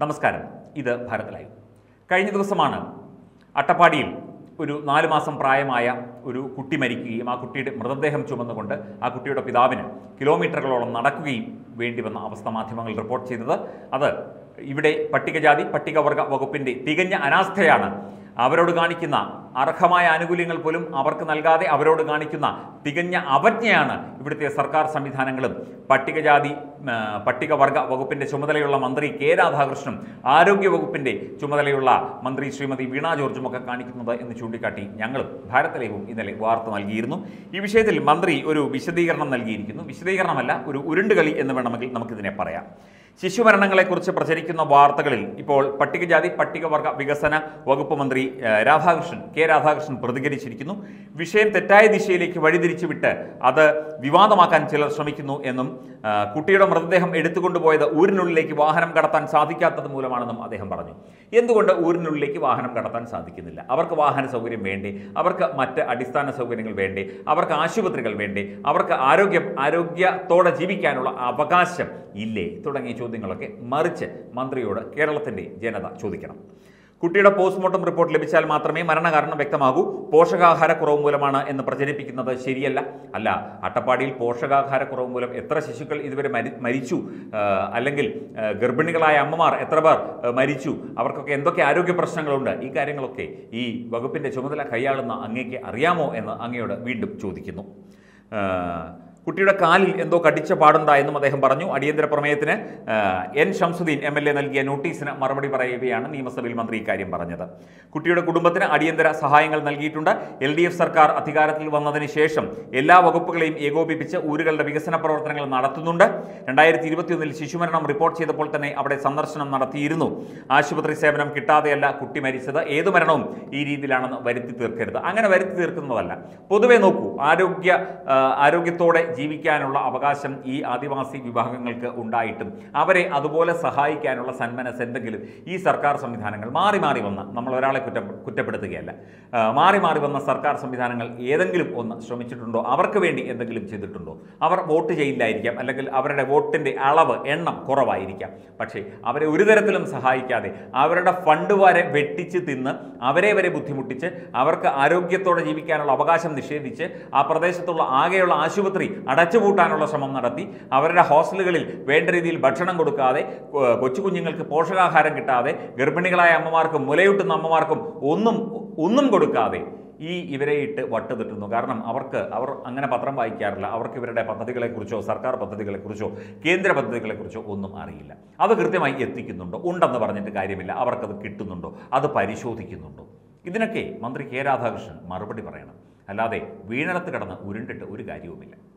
നമസ്കാരം ഇത് ഭാരത് ലൈവ് കഴിഞ്ഞ ദിവസമാണ് അട്ടപ്പാടിയിൽ ഒരു നാല് മാസം പ്രായമായ ഒരു കുട്ടി മരിക്കുകയും ആ കുട്ടിയുടെ മൃതദേഹം ചുമന്നുകൊണ്ട് ആ കുട്ടിയുടെ പിതാവിന് കിലോമീറ്ററുകളോളം നടക്കുകയും വേണ്ടി വന്ന അവസ്ഥ മാധ്യമങ്ങൾ റിപ്പോർട്ട് ചെയ്തത് അത് ഇവിടെ പട്ടികജാതി പട്ടികവർഗ വകുപ്പിൻ്റെ തികഞ്ഞ അനാസ്ഥയാണ് അവരോട് കാണിക്കുന്ന അർഹമായ ആനുകൂല്യങ്ങൾ പോലും അവർക്ക് നൽകാതെ അവരോട് കാണിക്കുന്ന തികഞ്ഞ അവജ്ഞയാണ് ഇവിടുത്തെ സർക്കാർ സംവിധാനങ്ങളും പട്ടികജാതി ആ, പട്ടികവർഗ വകുപ്പിന്റെ ചുമതലയുള്ള മന്ത്രി കെ രാധാകൃഷ്ണനും ആരോഗ്യ വകുപ്പിന്റെ ചുമതലയുള്ള മന്ത്രി ശ്രീമതി വീണ ജോർജും ഒക്കെ കാണിക്കുന്നത് എന്ന് ചൂണ്ടിക്കാട്ടി ഞങ്ങളും ഭാരത് ലൈവും ഇന്നലെ വാർത്ത നൽകിയിരുന്നു ഈ വിഷയത്തിൽ മന്ത്രി ഒരു വിശദീകരണം നൽകിയിരിക്കുന്നു വിശദീകരണമല്ല ഒരു ഉരുണ്ടുകളി എന്ന് വേണമെങ്കിൽ നമുക്കിതിനെ പറയാം ശിശുമരണങ്ങളെക്കുറിച്ച് പ്രചരിക്കുന്ന വാർത്തകളിൽ ഇപ്പോൾ പട്ടികജാതി പട്ടികവർഗ വികസന വകുപ്പ് മന്ത്രി ആ, രാധാകൃഷ്ണൻ കെ രാധാകൃഷ്ണൻ പ്രതികരിച്ചിരിക്കുന്നു വിഷയം തെറ്റായ ദിശയിലേക്ക് വഴിതിരിച്ചു വിട്ട് അത് വിവാദമാക്കാൻ ചിലർ ശ്രമിക്കുന്നു എന്നും ആ, കുട്ടിയുടെ മൃതദേഹം എടുത്തുകൊണ്ടുപോയത് ഊരിനുള്ളിലേക്ക് വാഹനം കടത്താൻ സാധിക്കാത്തത് മൂലമാണെന്നും അദ്ദേഹം പറഞ്ഞു എന്തുകൊണ്ട് ഊരിനുള്ളിലേക്ക് വാഹനം കടത്താൻ സാധിക്കുന്നില്ല അവർക്ക് വാഹന സൗകര്യം വേണ്ടേ അവർക്ക് മറ്റ് അടിസ്ഥാന സൗകര്യങ്ങൾ വേണ്ടേ അവർക്ക് ആശുപത്രികൾ വേണ്ടേ അവർക്ക് ആരോഗ്യം ആരോഗ്യത്തോടെ ജീവിക്കാനുള്ള അവകാശം ഇല്ലേ തുടങ്ങിയ ചോദ്യങ്ങളൊക്കെ മറിച്ച് മന്ത്രിയോട് കേരളത്തിന്റെ ജനത ചോദിക്കണം കുട്ടിയുടെ പോസ്റ്റ്മോർട്ടം റിപ്പോർട്ട് ലഭിച്ചാൽ മാത്രമേ മരണകാരണം വ്യക്തമാകൂ പോഷകാഹാരക്കുറവ് മൂലമാണ് എന്ന് പ്രചരിപ്പിക്കുന്നത് ശരിയല്ല അല്ല അട്ടപ്പാടിയിൽ പോഷകാഹാരക്കുറവ് മൂലം എത്ര ശിശുക്കൾ ഇതുവരെ മരി മരിച്ചു ആ, അല്ലെങ്കിൽ ആ, ഗർഭിണികളായ അമ്മമാർ എത്ര പേർ ആ, മരിച്ചു അവർക്കൊക്കെ എന്തൊക്കെ ആരോഗ്യ പ്രശ്നങ്ങളുണ്ട് ഈ കാര്യങ്ങളൊക്കെ ഈ വകുപ്പിന്റെ ചുമതല കൈയാളുന്ന അങ്ങേക്ക് അറിയാമോ എന്ന് അങ്ങയോട് വീണ്ടും ചോദിക്കുന്നു ആ, കുട്ടിയുടെ കാലിൽ എന്തോ കടിച്ച പാടുണ്ടായെന്നും അദ്ദേഹം പറഞ്ഞു അടിയന്തര പ്രമേയത്തിന് ആ, N Shamsuddin M L A നൽകിയ നോട്ടീസിന് മറുപടി പറയുകയാണ് നിയമസഭയിൽ മന്ത്രി ഇക്കാര്യം പറഞ്ഞത് കുട്ടിയുടെ കുടുംബത്തിന് അടിയന്തര സഹായങ്ങൾ നൽകിയിട്ടുണ്ട് എൽ ഡി എഫ് സർക്കാർ അധികാരത്തിൽ വന്നതിന് ശേഷം എല്ലാ വകുപ്പുകളെയും ഏകോപിപ്പിച്ച് ഊരുകളുടെ വികസന പ്രവർത്തനങ്ങൾ നടത്തുന്നുണ്ട് രണ്ടായിരത്തി ഇരുപത്തിയൊന്നിൽ ശിശുമരണം റിപ്പോർട്ട് ചെയ്തപ്പോൾ തന്നെ അവിടെ സന്ദർശനം നടത്തിയിരുന്നു ആശുപത്രി സേവനം കിട്ടാതെയല്ല കുട്ടി മരിച്ചത് ഏതു മരണവും ഈ രീതിയിലാണെന്ന് വരുത്തി തീർക്കരുത് അങ്ങനെ വരുത്തി തീർക്കുന്നതല്ല പൊതുവെ നോക്കൂ ആരോഗ്യ ആ, ആരോഗ്യത്തോടെ ജീവിക്കാനുള്ള അവകാശം ഈ ആദിവാസി വിഭാഗങ്ങൾക്ക് ഉണ്ടായിട്ടും അവരെ അതുപോലെ സഹായിക്കാനുള്ള സന്മനസ് എന്തെങ്കിലും ഈ സർക്കാർ സംവിധാനങ്ങൾ മാറി മാറി വന്ന നമ്മൾ ഒരാളെ കുറ്റം കുറ്റപ്പെടുത്തുകയല്ല ആ, മാറി മാറി വന്ന സർക്കാർ സംവിധാനങ്ങൾ ഏതെങ്കിലും ഒന്ന് ശ്രമിച്ചിട്ടുണ്ടോ അവർക്ക് വേണ്ടി എന്തെങ്കിലും ചെയ്തിട്ടുണ്ടോ അവർ വോട്ട് ചെയ്യില്ലായിരിക്കാം അല്ലെങ്കിൽ അവരുടെ വോട്ടിൻ്റെ അളവ് എണ്ണം കുറവായിരിക്കാം പക്ഷേ അവരെ ഒരു തരത്തിലും സഹായിക്കാതെ അവരുടെ ഫണ്ട് വരെ വെട്ടിച്ച് തിന്ന് അവരെ വരെ ബുദ്ധിമുട്ടിച്ച് അവർക്ക് ആരോഗ്യത്തോടെ ജീവിക്കാനുള്ള അവകാശം നിഷേധിച്ച് ആ പ്രദേശത്തുള്ള ആകെയുള്ള ആശുപത്രി അടച്ചുപൂട്ടാനുള്ള ശ്രമം നടത്തി അവരുടെ ഹോസ്റ്റലുകളിൽ വേണ്ട രീതിയിൽ ഭക്ഷണം കൊടുക്കാതെ കൊ- കൊച്ചു കുഞ്ഞുങ്ങൾക്ക് പോഷകാഹാരം കിട്ടാതെ ഗർഭിണികളായ അമ്മമാർക്കും മുലയൂട്ടുന്ന അമ്മമാർക്കും ഒന്നും ഒന്നും കൊടുക്കാതെ ഈ ഇവരെ ഇട്ട് വട്ടുതിട്ടുന്നു കാരണം അവർക്ക് അവർ അങ്ങനെ പത്രം വായിക്കാറില്ല അവർക്ക് ഇവരുടെ പദ്ധതികളെക്കുറിച്ചോ സർക്കാർ പദ്ധതികളെക്കുറിച്ചോ കേന്ദ്ര പദ്ധതികളെക്കുറിച്ചോ ഒന്നും അറിയില്ല അത് കൃത്യമായി എത്തിക്കുന്നുണ്ടോ ഉണ്ടെന്ന് പറഞ്ഞിട്ട് കാര്യമില്ല അവർക്കത് കിട്ടുന്നുണ്ടോ അത് പരിശോധിക്കുന്നുണ്ടോ ഇതിനൊക്കെ മന്ത്രി കെ രാധാകൃഷ്ണൻ മറുപടി പറയണം അല്ലാതെ വീണടത്ത് കിടന്ന് ഉരുണ്ടിട്ട് ഒരു കാര്യവുമില്ല